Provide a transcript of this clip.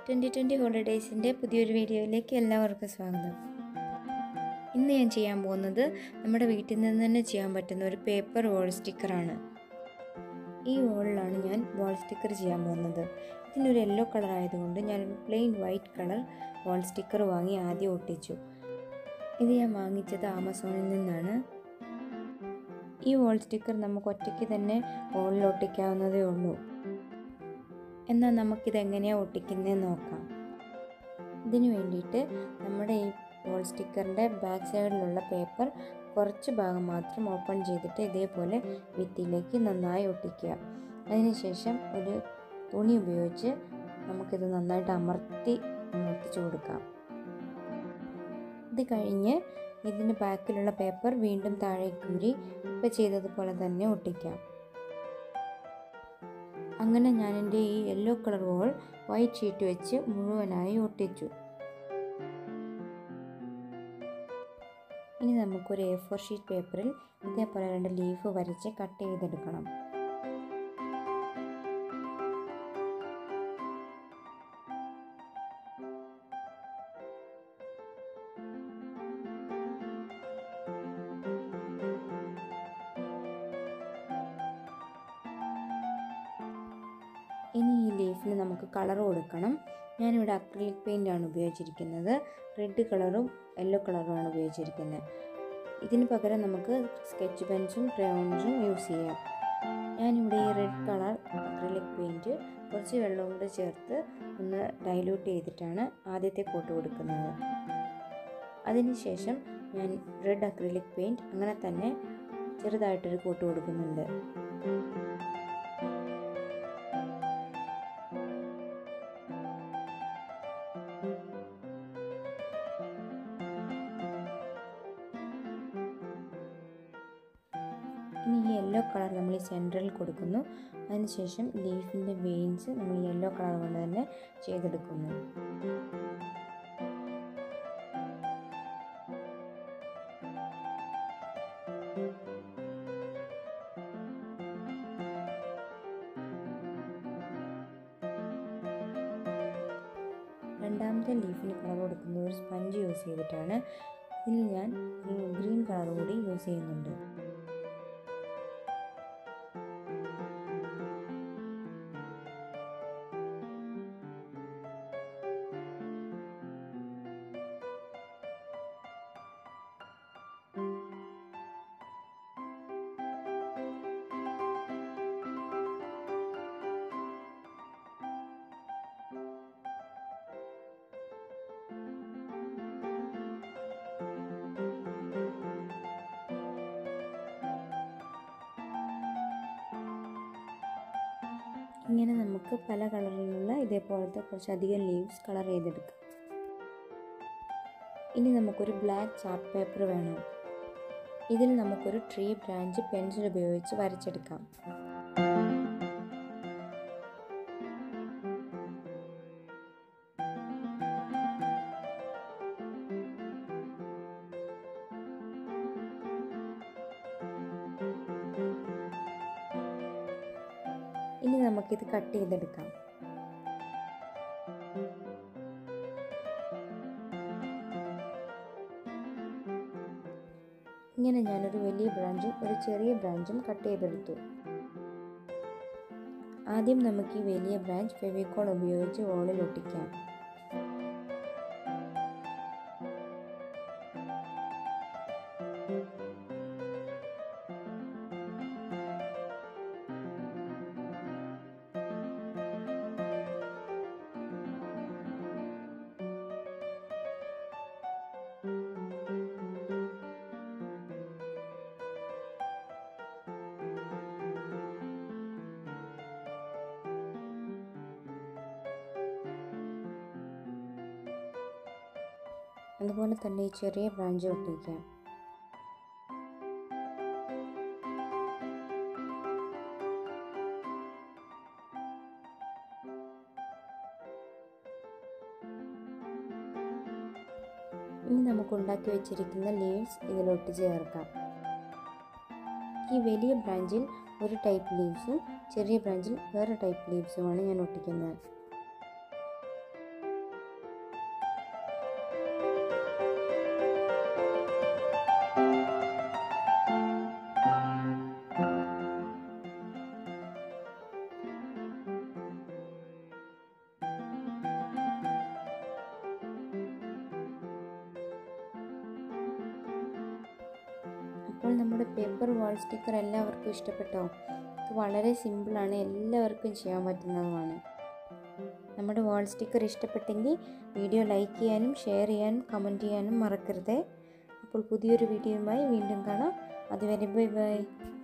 twenty twenty ഹോളിഡേയ്സിൻ്റെ പുതിയൊരു വീഡിയോയിലേക്ക് എല്ലാവർക്കും സ്വാഗതം ഇന്ന് ഞാൻ ചെയ്യാൻ പോകുന്നത് നമ്മുടെ വീട്ടിൽ നിന്ന് തന്നെ ചെയ്യാൻ പറ്റുന്ന ഒരു പേപ്പർ വോൾ സ്റ്റിക്കറാണ് ഈ വോളിലാണ് ഞാൻ വോൾ സ്റ്റിക്കർ ചെയ്യാൻ പോകുന്നത് ഇതിനൊരു യെല്ലോ കളർ ആയതുകൊണ്ട് ഞാനൊരു plain white colour wall sticker വാങ്ങി ആദ്യം ഒട്ടിച്ചു ഇത് ഞാൻ വാങ്ങിച്ചത് ആമസോണിൽ നിന്നാണ് ഈ വോൾ സ്റ്റിക്കർ നമുക്ക് ഒറ്റയ്ക്ക് തന്നെ വോളിൽ ഒട്ടിക്കാവുന്നതേ ഉള്ളൂ എന്നാൽ നമുക്കിത് എങ്ങനെയാണ് ഒട്ടിക്കുന്നതെന്ന് നോക്കാം ഇതിനു വേണ്ടിയിട്ട് നമ്മുടെ ഈ വോൾ സ്റ്റിക്കറിൻ്റെ ബാക്ക് സൈഡിലുള്ള പേപ്പർ കുറച്ച് ഭാഗം മാത്രം ഓപ്പൺ ചെയ്തിട്ട് ഇതേപോലെ ഭിത്തിയിലേക്ക് നന്നായി ഒട്ടിക്കുക അതിനുശേഷം ഒരു തുണി ഉപയോഗിച്ച് നമുക്കിത് നന്നായിട്ട് അമർത്തി ഒട്ടിച്ചു കൊടുക്കാം ഇത് കഴിഞ്ഞ് ഇതിൻ്റെ ബാക്കിലുള്ള പേപ്പർ വീണ്ടും താഴേക്ക് ഊരി ഇപ്പോൾ ചെയ്തതുപോലെ തന്നെ ഒട്ടിക്കാം അങ്ങനെ ഞാൻ എൻ്റെ ഈ yellow colour wall white sheet വെച്ച് മുഴുവനായി ഒട്ടിച്ചു ഇനി നമുക്കൊരു എ ഫോർ ഷീറ്റ് പേപ്പറിൽ ഇതേപോലെ രണ്ട് ലീഫ് വരച്ച് കട്ട് ചെയ്തെടുക്കണം ഇനി ഈ ലീഫിന് നമുക്ക് കളർ കൊടുക്കണം ഞാനിവിടെ അക്രിലിക് പെയിൻ്റ് ആണ് ഉപയോഗിച്ചിരിക്കുന്നത് റെഡ് കളറും യെല്ലോ കളറുമാണ് ഉപയോഗിച്ചിരിക്കുന്നത് ഇതിന് പകരം നമുക്ക് സ്കെച്ച് പെൻസും ക്രയോൺസും യൂസ് ചെയ്യാം ഞാനിവിടെ ഈ റെഡ് കളർ അക്രിലിക് പെയിൻറ്റ് കുറച്ച് വെള്ളം കൂടെ ചേർത്ത് ഒന്ന് ഡൈല്യൂട്ട് ചെയ്തിട്ടാണ് ആദ്യത്തെ കോട്ട് കൊടുക്കുന്നത് അതിനുശേഷം ഞാൻ റെഡ് അക്രിലിക് പെയിൻറ്റ് അങ്ങനെ തന്നെ ചെറുതായിട്ടൊരു കോട്ട് കൊടുക്കുന്നുണ്ട് ഇനി ഈ യെല്ലോ കളർ നമ്മൾ ഈ സെൻറ്ററിൽ കൊടുക്കുന്നു അതിനുശേഷം ലീഫിൻ്റെ വെയിൻസ് നമ്മൾ യെല്ലോ കളർ കൊണ്ട് തന്നെ ചെയ്തെടുക്കുന്നു രണ്ടാമത്തെ ലീഫിന് കളർ കൊടുക്കുന്നത് ഒരു സ്പഞ്ച് യൂസ് ചെയ്തിട്ടാണ് ഇതിൽ ഞാൻ ഗ്രീൻ കളർ കൂടി യൂസ് ചെയ്യുന്നുണ്ട് ഇങ്ങനെ നമുക്ക് പല കളറിലുള്ള ഇതേപോലത്തെ കുറച്ചധികം ലീവ്സ് കളർ ചെയ്തെടുക്കാം ഇനി നമുക്കൊരു ബ്ലാക്ക് ചാർട്ട് പേപ്പർ വേണം ഇതിൽ നമുക്കൊരു ട്രീ ബ്രാഞ്ച് പെൻസിൽ ഉപയോഗിച്ച് വരച്ചെടുക്കാം ഇനി നമുക്കിത് കട്ട് ചെയ്തെടുക്കാം ഇങ്ങനെ ഞാനൊരു വലിയ ബ്രാഞ്ചും ഒരു ചെറിയ ബ്രാഞ്ചും കട്ട് ചെയ്തെടുത്തു ആദ്യം നമുക്ക് ഈ വലിയ ബ്രാഞ്ച് ഫെവിക്കോൾ ഉപയോഗിച്ച് വോളിൽ ഒട്ടിക്കാം അതുപോലെ തന്നെ ഈ ചെറിയ ബ്രാഞ്ച് ഒട്ടിക്കാം ഇനി നമുക്ക് ഉണ്ടാക്കി വെച്ചിരിക്കുന്ന ലീവ്സ് ഇതിലൊട്ട് ചേർക്കാം ഈ വലിയ ബ്രാഞ്ചിൽ ഒരു ടൈപ്പ് ലീവ്സും ചെറിയ ബ്രാഞ്ചിൽ വേറെ ടൈപ്പ് ലീവ്സുമാണ് ഞാൻ ഒട്ടിക്കുന്നത് അപ്പോൾ നമ്മുടെ പേപ്പർ വാൾ സ്റ്റിക്കർ എല്ലാവർക്കും ഇഷ്ടപ്പെട്ടോ ഇത് വളരെ സിമ്പിളാണ് എല്ലാവർക്കും ചെയ്യാൻ പറ്റുന്നതുമാണ് നമ്മുടെ വാൾ സ്റ്റിക്കർ ഇഷ്ടപ്പെട്ടെങ്കിൽ വീഡിയോ ലൈക്ക് ചെയ്യാനും ഷെയർ ചെയ്യാനും കമൻറ്റ് ചെയ്യാനും മറക്കരുതേ അപ്പോൾ പുതിയൊരു വീഡിയോയുമായി വീണ്ടും കാണാം അതുവരെ ബൈ ബൈ